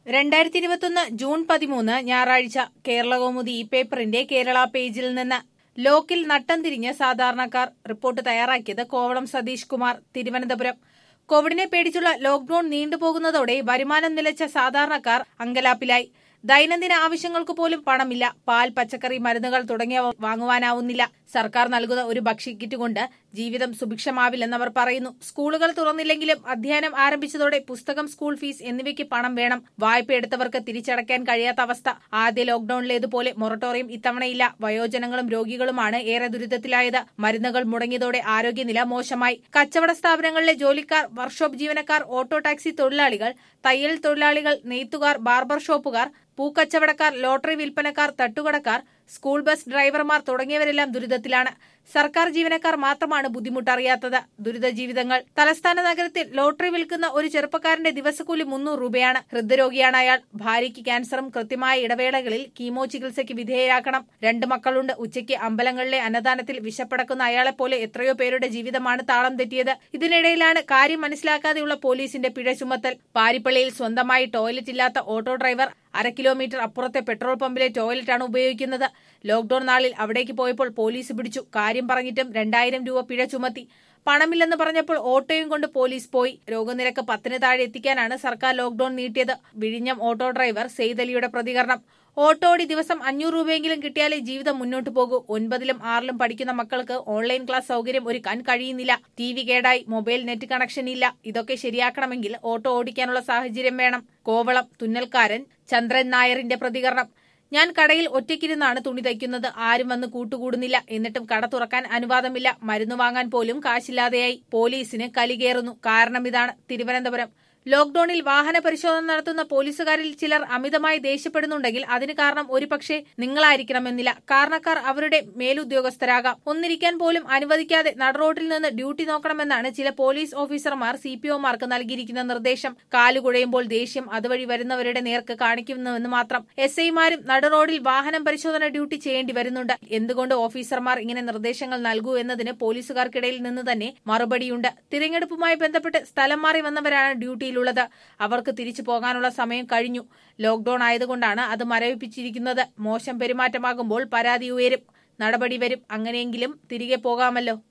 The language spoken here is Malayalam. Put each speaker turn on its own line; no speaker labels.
രണ്ടായിരത്തി ഇരുപത്തൊന്ന് ജൂൺ പതിമൂന്ന് ഞായറാഴ്ച കേരളകൗമുദി ഈ പേപ്പറിന്റെ കേരള പേജിൽ നിന്ന് ലോക്കിൽ നട്ടം തിരിഞ്ഞ് സാധാരണക്കാർ റിപ്പോർട്ട് തയ്യാറാക്കിയത് കോവളം സതീഷ് കുമാർ തിരുവനന്തപുരം കോവിഡിനെ പേടിച്ചുള്ള ലോക്ഡൌൺ നീണ്ടുപോകുന്നതോടെ വരുമാനം നിലച്ച സാധാരണക്കാർ അങ്കലാപ്പിലായി ദൈനംദിന ആവശ്യങ്ങൾക്ക് പോലും പണമില്ല പാൽ പച്ചക്കറി മരുന്നുകൾ തുടങ്ങിയവ വാങ്ങുവാനാവുന്നില്ല സർക്കാർ നൽകുന്ന ഒരു ഭക്ഷ്യക്കിറ്റ് കൊണ്ട് ജീവിതം സുഭിക്ഷമാവില്ലെന്നവർ പറയുന്നു സ്കൂളുകൾ തുറന്നില്ലെങ്കിലും അധ്യയനം ആരംഭിച്ചതോടെ പുസ്തകം സ്കൂൾ ഫീസ് എന്നിവയ്ക്ക് പണം വേണം വായ്പ എടുത്തവർക്ക് തിരിച്ചടയ്ക്കാൻ കഴിയാത്ത അവസ്ഥ ആദ്യ ലോക്ഡൌണിലേതുപോലെ മൊറട്ടോറിയം ഇത്തവണയില്ല വയോജനങ്ങളും രോഗികളുമാണ് ഏറെ ദുരിതത്തിലായത് മരുന്നുകൾ മുടങ്ങിയതോടെ ആരോഗ്യനില മോശമായി കച്ചവട സ്ഥാപനങ്ങളിലെ ജോലിക്കാർ വർക്ക്ഷോപ്പ് ജീവനക്കാർ ഓട്ടോ ടാക്സി തൊഴിലാളികൾ തയ്യൽ തൊഴിലാളികൾ നെയ്ത്തുകാർ ബാർബർ ഷോപ്പുകാർ പൂക്കച്ചവടക്കാർ ലോട്ടറി വിൽപ്പനക്കാർ തട്ടുകടക്കാർ സ്കൂൾ ബസ് ഡ്രൈവർമാർ തുടങ്ങിയവരെല്ലാം ദുരിതത്തിലാണ് സർക്കാർ ജീവനക്കാർ മാത്രമാണ് ബുദ്ധിമുട്ടറിയാത്തത് ദുരിത ജീവിതങ്ങൾ തലസ്ഥാന നഗരത്തിൽ ലോട്ടറി വിൽക്കുന്ന ഒരു ചെറുപ്പക്കാരന്റെ ദിവസക്കൂലി മുന്നൂറ് രൂപയാണ് ഹൃദ്രോഗിയാണ് അയാൾ ഭാര്യയ്ക്ക് ക്യാൻസറും കൃത്യമായ ഇടവേളകളിൽ കീമോ ചികിത്സയ്ക്ക് വിധേയരാക്കണം രണ്ട് മക്കളുണ്ട് ഉച്ചയ്ക്ക് അമ്പലങ്ങളിലെ അന്നദാനത്തിൽ വിശപ്പടക്കുന്ന അയാളെപ്പോലെ എത്രയോ പേരുടെ ജീവിതമാണ് താളം തെറ്റിയത് ഇതിനിടയിലാണ് കാര്യം മനസ്സിലാക്കാതെയുള്ള പോലീസിന്റെ പിഴ ചുമത്തൽ പാരിപ്പള്ളിയിൽ സ്വന്തമായി ടോയ്ലറ്റ് ഇല്ലാത്ത ഓട്ടോ ഡ്രൈവർ അര കിലോമീറ്റർ അപ്പുറത്തെ പെട്രോൾ പമ്പിലെ ടോയ്ലറ്റാണ് ഉപയോഗിക്കുന്നത് ലോക്ഡൌൺ നാളിൽ അവിടേക്ക് പോയപ്പോൾ പോലീസ് പിടിച്ചു കാര്യം പറഞ്ഞിട്ടും രണ്ടായിരം രൂപ പിഴ ചുമത്തി പണമില്ലെന്ന് പറഞ്ഞപ്പോൾ ഓട്ടോയും കൊണ്ട് പോലീസ് പോയി രോഗനിരക്ക് പത്തിന് താഴെ എത്തിക്കാനാണ് സർക്കാർ ലോക്ഡൌൺ നീട്ടിയത് വിഴിഞ്ഞം ഓട്ടോ ഡ്രൈവർ സെയ്തലിയുടെ പ്രതികരണം ഓട്ടോ ഓടി ദിവസം അഞ്ഞൂറ് രൂപയെങ്കിലും കിട്ടിയാലേ ജീവിതം മുന്നോട്ട് പോകൂ ഒൻപതിലും ആറിലും പഠിക്കുന്ന മക്കൾക്ക് ഓൺലൈൻ ക്ലാസ് സൗകര്യം ഒരുക്കാൻ കഴിയുന്നില്ല ടി വി കേടായി മൊബൈൽ നെറ്റ് കണക്ഷൻ ഇല്ല ഇതൊക്കെ ശരിയാക്കണമെങ്കിൽ ഓട്ടോ ഓടിക്കാനുള്ള സാഹചര്യം വേണം കോവളം തുന്നൽക്കാരൻ ചന്ദ്രൻ നായറിന്റെ പ്രതികരണം ഞാൻ കടയിൽ ഒറ്റയ്ക്കിരുന്നാണ് തുണി തയ്ക്കുന്നത് ആരും വന്ന് കൂട്ടുകൂടുന്നില്ല എന്നിട്ടും കട തുറക്കാൻ അനുവാദമില്ല മരുന്ന് വാങ്ങാൻ പോലും കാശില്ലാതെയായി പോലീസിന് കലികേറുന്നു കാരണം ഇതാണ് തിരുവനന്തപുരം ലോക്ഡൌണിൽ വാഹന പരിശോധന നടത്തുന്ന പോലീസുകാരിൽ ചിലർ അമിതമായി ദേഷ്യപ്പെടുന്നുണ്ടെങ്കിൽ അതിന് കാരണം ഒരുപക്ഷെ നിങ്ങളായിരിക്കണമെന്നില്ല കാരണക്കാർ അവരുടെ മേലുദ്യോഗസ്ഥരാകാം ഒന്നിരിക്കാൻ പോലും അനുവദിക്കാതെ നടുറോട്ടിൽ നിന്ന് ഡ്യൂട്ടി നോക്കണമെന്നാണ് ചില പോലീസ് ഓഫീസർമാർ സി പി ഒമാർക്ക് നൽകിയിരിക്കുന്ന നിർദ്ദേശം കാലുകുഴയുമ്പോൾ ദേഷ്യം അതുവഴി വരുന്നവരുടെ നേർക്ക് കാണിക്കുന്നുവെന്ന് മാത്രം എസ് ഐമാരും നടുറോഡിൽ വാഹനം പരിശോധന ഡ്യൂട്ടി ചെയ്യേണ്ടി വരുന്നുണ്ട് എന്തുകൊണ്ട് ഓഫീസർമാർ ഇങ്ങനെ നിർദ്ദേശങ്ങൾ നൽകൂ എന്നതിന് പോലീസുകാർക്കിടയിൽ നിന്ന് തന്നെ മറുപടിയുണ്ട് തിരഞ്ഞെടുപ്പുമായി ബന്ധപ്പെട്ട് സ്ഥലം മാറി വന്നവരാണ് ഡ്യൂട്ടിയിലുള്ളത് അവർക്ക് തിരിച്ചു പോകാനുള്ള സമയം കഴിഞ്ഞു ലോക്ഡൌൺ ആയതുകൊണ്ടാണ് അത് മരവിപ്പിച്ചിരിക്കുന്നത് മോശം പെരുമാറ്റമാകുമ്പോൾ പരാതി ഉയരും നടപടി വരും അങ്ങനെയെങ്കിലും തിരികെ പോകാമല്ലോ